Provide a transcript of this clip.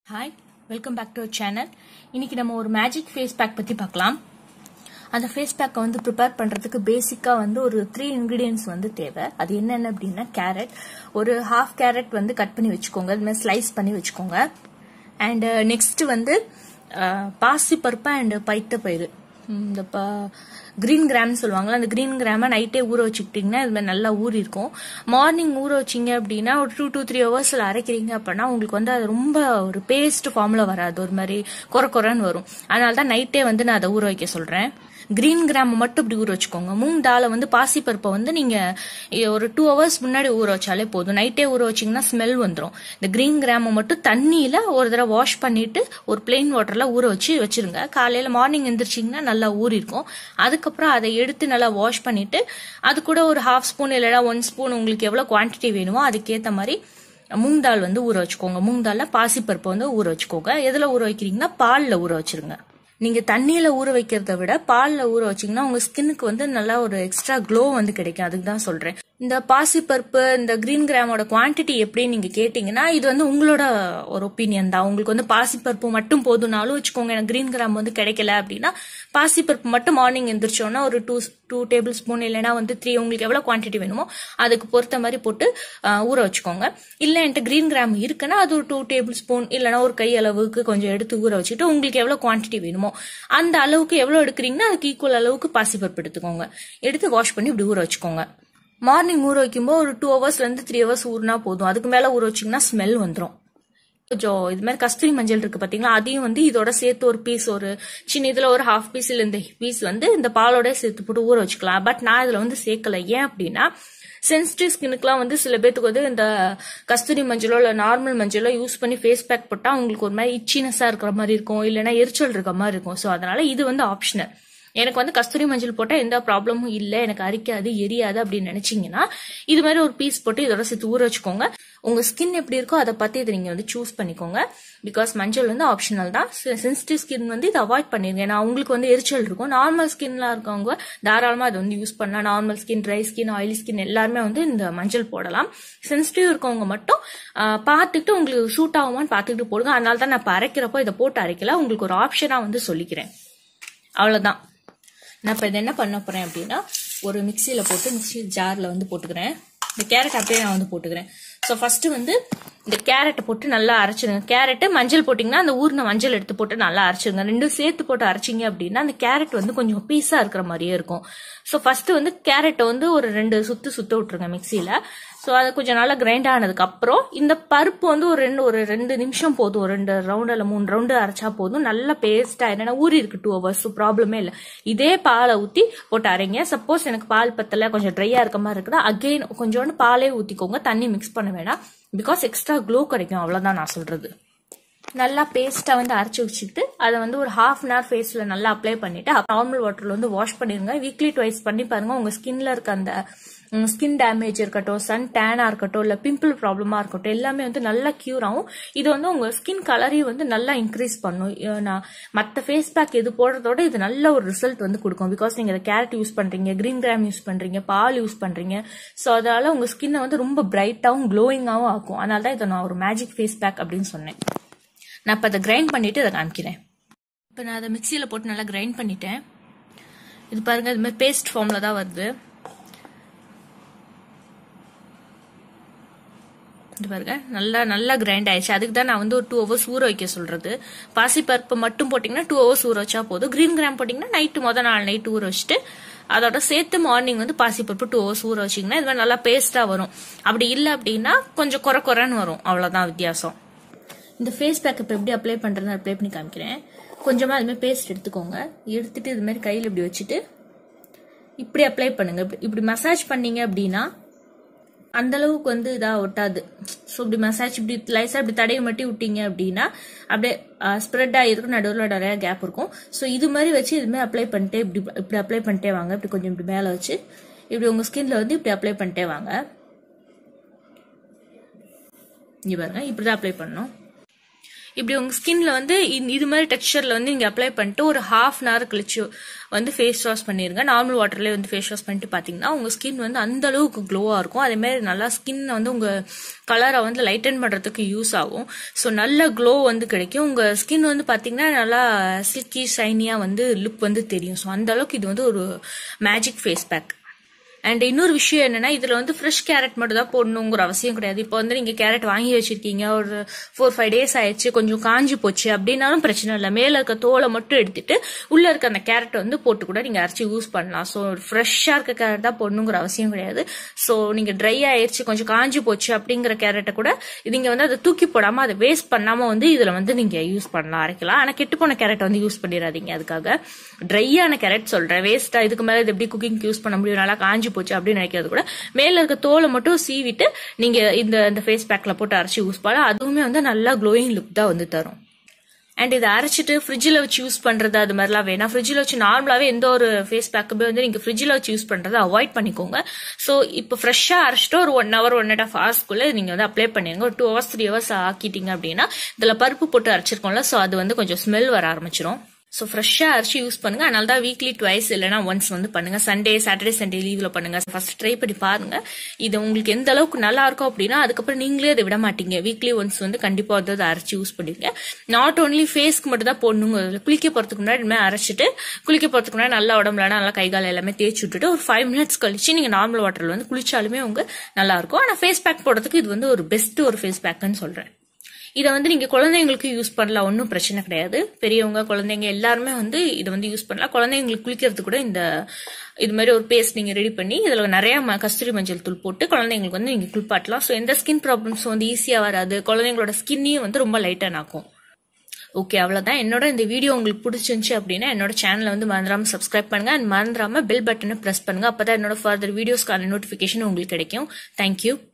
hi welcome back to channel இன்னைக்கு நம்ம ஒரு மேஜிக் ஃபேஸ் பேக் பற்றி பார்க்கலாம் அந்த ஃபேஸ் பேக்கை வந்து ப்ரிப்பேர் பண்ணுறதுக்கு பேசிக்காக வந்து ஒரு த்ரீ இன்க்ரீடியன்ஸ் வந்து தேவை அது என்னென்ன அப்படின்னா கேரட் ஒரு ஹாஃப் கேரட் வந்து கட் பண்ணி வச்சுக்கோங்க அது மாதிரி ஸ்லைஸ் பண்ணி வச்சுக்கோங்க அண்ட் நெக்ஸ்ட் வந்து பாசி பருப்பு அண்ட் பைத்த பயிறு இந்த ப கிரீன் கிராம்னு சொல்லுவாங்கல்ல அந்த கிரீன் கிராமை நைட்டே ஊற வச்சுக்கிட்டிங்கன்னா இது மாதிரி நல்லா ஊறி இருக்கும் மார்னிங் ஊற வச்சிங்க அப்படின்னா ஒரு டூ டூ த்ரீ ஹவர்ஸில் அரைக்கிறீங்க அப்படின்னா உங்களுக்கு வந்து அது ரொம்ப ஒரு பேஸ்ட் ஃபார்மில் வராது ஒரு மாதிரி குறை குறைன்னு வரும் அதனால தான் நைட்டே வந்து நான் அதை ஊற வைக்க சொல்கிறேன் கிரீன் கிராம் மட்டும் இப்படி ஊற வச்சுக்கோங்க மூங் தாலை வந்து பாசி பருப்பை வந்து நீங்கள் ஒரு டூ ஹவர்ஸ் முன்னாடி ஊற வச்சாலே போதும் நைட்டே ஊற வச்சிங்கன்னா ஸ்மெல் வந்துடும் இந்த கிரீன் கிராமை மட்டும் தண்ணியில் ஒரு தடவை வாஷ் பண்ணிட்டு ஒரு பிளெயின் வாட்டரில் ஊற வச்சு வச்சிருங்க காலையில் மார்னிங் எந்திரிச்சிங்கன்னா நல்லா ஊறிருக்கும் அதுக்கப்புறம் அதை எடுத்து நல்லா வாஷ் பண்ணிட்டு அது கூட ஒரு ஹாஃப் ஸ்பூன் இல்லைனா ஒன் ஸ்பூன் உங்களுக்கு எவ்வளோ குவான்டிட்டி வேணுமோ அதுக்கேற்ற மாதிரி மூங் தால் வந்து ஊற வச்சுக்கோங்க மூங் தாலில் பாசிப்பருப்பு வந்து ஊற வச்சுக்கோங்க எதில் ஊற வைக்கிறீங்கன்னா பாலில் ஊற வச்சிருங்க நீங்க தண்ணியில ஊற வைக்கிறத விட பால்ல ஊற வச்சீங்கன்னா உங்க ஸ்கின்னுக்கு வந்து நல்லா ஒரு எக்ஸ்ட்ரா க்ளோ வந்து கிடைக்கும் அதுக்கு தான் சொல்றேன் இந்த பாசி பருப்பு இந்த கிரீன் கிராமோட குவான்டிட்டி எப்படி நீங்க கேட்டீங்கன்னா இது வந்து உங்களோட ஒரு ஒப்பீனியன் தான் உங்களுக்கு வந்து பாசி பருப்பு மட்டும் போதுனாலும் வச்சுக்கோங்க எனக்கு கிரீன் கிராம் வந்து கிடைக்கல அப்படின்னா பாசி பருப்பு மட்டும் மார்னிங் எந்திரிச்சோன்னா ஒரு டூ டூ டேபிள் ஸ்பூன் இல்லைன்னா வந்து த்ரீ உங்களுக்கு எவ்வளவு குவான்டிட்டி வேணுமோ அதுக்கு பொறுத்த மாதிரி போட்டு ஊற வச்சுக்கோங்க இல்லை என்கிட்ட கிரீன் கிராம் இருக்குன்னா அது ஒரு டூ டேபிள் ஸ்பூன் இல்லைன்னா ஒரு கை அளவுக்கு கொஞ்சம் எடுத்து ஊற வச்சுட்டு உங்களுக்கு எவ்வளவு குவான்டிட்டி வேணுமோ அந்த அளவுக்கு எவ்வளவு எடுக்கிறீங்கன்னா அதுக்கு ஈக்குவல் அளவுக்கு பாசிப்பருப்பு எடுத்துக்கோங்க எடுத்து வாஷ் பண்ணி இப்படி ஊற வச்சுக்கோங்க மார்னிங் ஊற வைக்கும்போது ஒரு டூ ஹவர்ஸ்ல இருந்து த்ரீ ஹவர்ஸ் ஊறினா போதும் அதுக்கு மேல ஊற வச்சிங்கன்னா ஸ்மெல் வந்துடும் கொஞ்சம் இது மாதிரி கஸ்தூரி மஞ்சள் இருக்கு பாத்தீங்களா அதையும் வந்து இதோட சேர்த்து ஒரு பீஸ் ஒரு சின்ன இதுல ஒரு ஹாஃப் பீஸ் இல்ல இந்த பீஸ் வந்து இந்த பாலோட சேர்த்து போட்டு ஊற வச்சுக்கலாம் பட் நான் இதுல வந்து சேர்க்கல ஏன் அப்படின்னா சென்சிட்டிவ் ஸ்கின்னுக்குலாம் வந்து சில பேத்துக்கு வந்து இந்த கஸ்தூரி மஞ்சளோ இல்லை நார்மல் மஞ்சளோ யூஸ் பண்ணி ஃபேஸ் பேக் போட்டால் உங்களுக்கு ஒரு மாதிரி இச்சினஸாக இருக்கிற மாதிரி இருக்கும் இல்லைன்னா எரிச்சல் இருக்கிற மாதிரி இருக்கும் ஸோ அதனால இது வந்து ஆப்ஷனல் எனக்கு வந்து கஸ்தூரி மஞ்சள் போட்டால் எந்த ப்ராப்ளமும் இல்லை எனக்கு அரிக்காது எரியாது அப்படின்னு நினைச்சீங்கன்னா இது மாதிரி ஒரு பீஸ் போட்டு இதோட சேர்த்து ஊற வச்சுக்கோங்க உங்க ஸ்கின் எப்படி இருக்கோ அதை பத்தி இதை நீங்க வந்து சூஸ் பண்ணிக்கோங்க பிகாஸ் மஞ்சள் வந்து ஆப்ஷனல் தான் சென்சிட்டிவ் ஸ்கின் வந்து இதை அவாய்ட் பண்ணிருங்க ஏன்னா அவங்களுக்கு வந்து எரிச்சல் இருக்கும் நார்மல் ஸ்கின்ல இருக்கவங்க தாராளமா அதை வந்து யூஸ் பண்ணலாம் normal skin dry skin oily skin எல்லாருமே வந்து இந்த மஞ்சள் போடலாம் சென்சிட்டிவ் இருக்கவங்க மட்டும் பார்த்துட்டு உங்களுக்கு சூட் ஆகுமான்னு பார்த்துக்கிட்டு போடுங்க அதனால தான் நான் இப்போ அரைக்கிறப்போ இதை போட்டு அரைக்கல உங்களுக்கு ஒரு ஆப்ஷனா வந்து சொல்லிக்கிறேன் அவ்வளவுதான் நான் இப்போ இதை என்ன பண்ண போறேன் அப்படின்னா ஒரு மிக்சியில் போட்டு மிக்சி ஜாரில் வந்து போட்டுக்கிறேன் இந்த கேரட் அப்படியே நான் வந்து போட்டுக்கிறேன் ஸோ ஃபர்ஸ்ட் வந்து இந்த கேரட்டை போட்டு நல்லா அரைச்சிருங்க கேரட்டு மஞ்சள் போட்டிங்கன்னா அந்த ஊர்ன மஞ்சள் எடுத்து போட்டு நல்லா அரைச்சிருங்க ரெண்டும் சேர்த்து போட்டு அரைச்சிங்க அப்படின்னா அந்த கேரட் வந்து கொஞ்சம் பீஸாக இருக்கிற மாதிரியே இருக்கும் ஸோ ஃபர்ஸ்ட் வந்து கேரட்டை வந்து ஒரு ரெண்டு சுத்து சுத்த விட்டுருங்க மிக்சியில் ஸோ அது கொஞ்சம் நல்லா கிரைண்ட் ஆனதுக்கு அப்புறம் இந்த பருப்பு வந்து ஒரு ரெண்டு ஒரு ரெண்டு நிமிஷம் போதும் ஒரு ரெண்டு ரவுண்ட் இல்லை மூணு ரவுண்டு அரைச்சா போதும் நல்லா பேஸ்டா என்னன்னா ஊறி இருக்கு டூ ஹவர்ஸ் ப்ராப்ளமே இல்லை இதே பாலை ஊற்றி போட்டு அரைங்க சப்போஸ் எனக்கு பால் பத்தல கொஞ்சம் ட்ரையா இருக்க மாதிரி இருக்குதா அகெயின் கொஞ்சோண்டு பாலே ஊற்றிக்கோங்க தண்ணி மிக்ஸ் பண்ண வேணாம் பிகாஸ் எக்ஸ்ட்ரா க்ளோ கிடைக்கும் அவ்வளோதான் நான் சொல்றது நல்லா பேஸ்ட்டை வந்து அரைச்சி வச்சுட்டு அதை வந்து ஒரு ஹாஃப் அன் ஹவர் ஃபேஸில் நல்லா அப்ளை பண்ணிட்டு நார்மல் வாட்டரில் வந்து வாஷ் பண்ணிடுங்க வீக்லி ட்வைஸ் பண்ணி பாருங்க உங்கள் ஸ்கின்ல இருக்க அந்த ஸ்கின் டேமேஜ் இருக்கட்டும் சன் டேனா இருக்கட்டும் இல்லை பிம்பிள் ப்ராப்ளமா இருக்கட்டும் எல்லாமே வந்து நல்லா கியூர் ஆகும் இது வந்து உங்க ஸ்கின் கலரையும் வந்து நல்லா இன்க்ரீஸ் பண்ணும் நான் மற்ற ஃபேஸ் பேக் இது போடுறதோட இது நல்ல ஒரு ரிசல்ட் வந்து கொடுக்கும் பிகாஸ் நீங்க இதை கேரட் யூஸ் பண்றீங்க கிரீன் கிராம் யூஸ் பண்றீங்க பால் யூஸ் பண்றீங்க ஸோ அதனால உங்க ஸ்கின்னை வந்து ரொம்ப பிரைட்டாகவும் க்ளோயிங்காகவும் ஆக்கும் அதனால தான் இதை நான் ஒரு மேஜிக் ஃபேஸ் பேக் அப்படின்னு சொன்னேன் நான் இப்போ அதை கிரைண்ட் பண்ணிட்டு அதை காமிக்கிறேன் இப்போ நான் அதை மிக்சியில் போட்டு நல்லா கிரைண்ட் பண்ணிட்டேன் இது பாருங்க இது மாதிரி பேஸ்ட் ஃபார்மில் தான் வருது இது பாருங்க நல்லா நல்லா கிரைண்ட் ஆயிடுச்சு அதுக்கு தான் நான் வந்து ஒரு டூ ஹவர்ஸ் ஊற வைக்க சொல்றது பாசி பருப்பு மட்டும் போட்டிங்கன்னா டூ ஹவர்ஸ் ஊற வச்சா போதும் கிரீன் கிராம் போட்டிங்கன்னா நைட்டு மொதல் நாள் நைட்டு ஊற வச்சுட்டு அதோட சேர்த்து மார்னிங் வந்து பாசிப்பருப்பு டூ ஹவர்ஸ் ஊற வச்சிங்கன்னா இது மாதிரி நல்லா பேஸ்டா வரும் அப்படி இல்லை அப்படின்னா கொஞ்சம் குறை குறைன்னு வரும் அவ்வளோதான் வித்தியாசம் இந்த ஃபேஸ் பேக் இப்போ எப்படி அப்ளை பண்ணுறதுன்னு அப்ளை பண்ணி காமிக்கிறேன் கொஞ்சமாக அதுமாதிரி பேஸ்ட் எடுத்துக்கோங்க எடுத்துட்டு இது மாதிரி கையில் இப்படி வச்சுட்டு இப்படி அப்ளை பண்ணுங்க இப்படி மசாஜ் பண்ணீங்க அப்படின்னா அந்த அளவுக்கு வந்து இதாக ஒட்டாது ஸோ இப்படி மசாஜ் இப்படி லைஸாக இப்படி தடையை மட்டும் விட்டீங்க அப்படின்னா அப்படியே ஸ்ப்ரெட் ஆகிருக்கும் நடுவில் நிறைய கேப் இருக்கும் ஸோ இது மாதிரி வச்சு இது மாதிரி அப்ளை பண்ணிட்டே இப்படி இப்படி அப்ளை பண்ணிட்டே வாங்க இப்படி கொஞ்சம் இப்படி மேலே வச்சு இப்படி உங்கள் ஸ்கின்ல வந்து இப்படி அப்ளை பண்ணிட்டே வாங்க இங்கே பாருங்க இப்படி தான் அப்ளை பண்ணணும் இப்படி உங்க ஸ்கின்ல வந்து இந்த- இது மாதிரி டெக்ஸ்சர்ல வந்து நீங்க அப்ளை பண்ணிட்டு ஒரு ஹாஃப் அன் ஹவர் கழிச்சு வந்து ஃபேஸ் வாஷ் பண்ணிருங்க நார்மல் வாட்டர்லயே வந்து ஃபேஸ் வாஷ் பண்ணிட்டு பாத்தீங்கன்னா உங்க ஸ்கின் வந்து அந்த அளவுக்கு க்ளோவா இருக்கும் அதே மாதிரி நல்லா ஸ்கின் வந்து உங்க கலரை வந்து லைட்டன் பண்றதுக்கு யூஸ் ஆகும் ஸோ நல்ல க்ளோ வந்து கிடைக்கும் உங்க ஸ்கின் வந்து பாத்தீங்கன்னா நல்லா சில்கி ஷைனியா வந்து லுக் வந்து தெரியும் ஸோ அந்த அளவுக்கு இது வந்து ஒரு மேஜிக் ஃபேஸ் பேக் அண்ட் இன்னொரு விஷயம் என்னன்னா இதுல வந்து ஃப்ரெஷ் கேரட் மட்டும் தான் போடணுங்கிற அவசியம் கிடையாது இப்போ வந்து நீங்க கேரட் வாங்கி வச்சிருக்கீங்க ஒரு ஃபோர் ஃபைவ் டேஸ் ஆயிடுச்சு கொஞ்சம் காஞ்சி போச்சு அப்படின்னாலும் பிரச்சனை இல்லை மேல இருக்க தோலை மட்டும் எடுத்துட்டு உள்ள இருக்க அந்த கேரட் வந்து போட்டு கூட நீங்க அரைச்சி யூஸ் பண்ணலாம் ஸோ ஃப்ரெஷ்ஷா இருக்க கேரட் தான் போடணுங்கிற அவசியம் கிடையாது ஸோ நீங்க ட்ரை ஆயிடுச்சு கொஞ்சம் காஞ்சி போச்சு அப்படிங்கிற கேரட்டை கூட நீங்க வந்து அதை தூக்கி போடாம அதை வேஸ்ட் பண்ணாம வந்து இதுல வந்து நீங்க யூஸ் பண்ணலாம் அரைக்கலாம் ஆனா கெட்டு போன கேரட் வந்து யூஸ் பண்ணிடாதீங்க அதுக்காக ட்ரையான கேரட் சொல்றேன் வேஸ்டா இதுக்கு மேல இது எப்படி குக்கிங் யூஸ் பண்ண முடியும் நல்லா காஞ்சி போச்சு அப்படின்னு நினைக்கிறது கூட மேல இருக்க தோலை மட்டும் சீவிட்டு நீங்க இந்த இந்த ஃபேஸ் பேக்ல போட்டு அரைச்சி யூஸ் பண்ணலாம் அதுவுமே வந்து நல்லா க்ளோயிங் லுக் தான் வந்து தரும் அண்ட் இதை அரைச்சிட்டு ஃப்ரிட்ஜில் வச்சு யூஸ் பண்றது அது மாதிரிலாம் வேணாம் ஃப்ரிட்ஜில் வச்சு நார்மலாவே எந்த ஒரு ஃபேஸ் பேக்குமே வந்து நீங்க ஃப்ரிட்ஜில் வச்சு யூஸ் பண்றதை அவாய்ட் பண்ணிக்கோங்க ஸோ இப்போ ஃப்ரெஷ்ஷாக அரைச்சிட்டு ஒரு one hour one and half ஹவர்ஸ்க்குள்ள நீங்க வந்து அப்ளை பண்ணிருங்க ஒரு டூ ஹவர்ஸ் த்ரீ ஹவர்ஸ் ஆக்கிட்டீங்க அப்படின்னா இதுல பருப்பு போட்டு அரைச்சிருக்கோம்ல ஸோ அது வந்து கொஞ்சம் ஸ்மெல் வர ஆரம்பிச்சிரும் ஸோ ஃப்ரெஷ்ஷாக அரைச்சி யூஸ் பண்ணுங்க அதனால தான் வீக்லி ட்வைஸ் இல்லைனா ஒன்ஸ் வந்து பண்ணுங்க சண்டே சாட்டர்டே சண்டே லீவ்ல பண்ணுங்க ஃபர்ஸ்ட் ட்ரை பண்ணி பாருங்க இது உங்களுக்கு எந்த அளவுக்கு நல்லா இருக்கும் அப்படின்னா அதுக்கப்புறம் நீங்களே அதை விட மாட்டீங்க வீக்லி ஒன்ஸ் வந்து கண்டிப்பா வந்து அதை அரைச்சி யூஸ் பண்ணுவீங்க நாட் ஓன்லி ஃபேஸ்க்கு மட்டும் தான் போடணுங்க அதுல குளிக்க போறதுக்கு முன்னாடி இனிமேல் அரைச்சிட்டு குளிக்க போறதுக்கு முன்னாடி நல்லா உடம்புல நல்லா கை கால் எல்லாமே தேய்ச்சி விட்டுட்டு ஒரு ஃபைவ் மினிட்ஸ் கழிச்சு நீங்க நார்மல் வாட்டர்ல வந்து குளிச்சாலுமே உங்க நல்லா இருக்கும் ஆனா ஃபேஸ் பேக் போடுறதுக்கு இது வந்து ஒரு பெஸ்ட் ஒரு ஃபேஸ் பேக்குன்னு சொல்றேன் இதை வந்து நீங்க குழந்தைங்களுக்கு யூஸ் பண்ணலாம் ஒன்றும் பிரச்சனை கிடையாது பெரியவங்க குழந்தைங்க எல்லாருமே வந்து இதை வந்து யூஸ் பண்ணலாம் குழந்தைங்களுக்கு குளிக்கிறது கூட இந்த இது மாதிரி ஒரு பேஸ்ட் நீங்க ரெடி பண்ணி இதுல நிறைய ம- கஸ்தூரி மஞ்சள் தூள் போட்டு குழந்தைங்களுக்கு வந்து நீங்க குளிப்பாட்டலாம் ஸோ எந்த ஸ்கின் ப்ராப்ளம்ஸ் வந்து ஈஸியா வராது குழந்தைங்களோட ஸ்கின்னையும் வந்து ரொம்ப லைட்டன் ஆக்கும் ஓகே அவ்வளவுதான் என்னோட இந்த வீடியோ உங்களுக்கு பிடிச்சிருந்துச்சு அப்படின்னா என்னோட சேனலை வந்து மறந்துடாம சப்ஸ்கிரைப் பண்ணுங்க அண்ட் மறந்துடாம பெல் பட்டனை பிரஸ் பண்ணுங்க அப்பதான் என்னோட ஃபர்தர் வீடியோஸ்க்கான நோட்டிபிகேஷன் உங்களுக்கு கிடைக்கும் தேங்க்யூ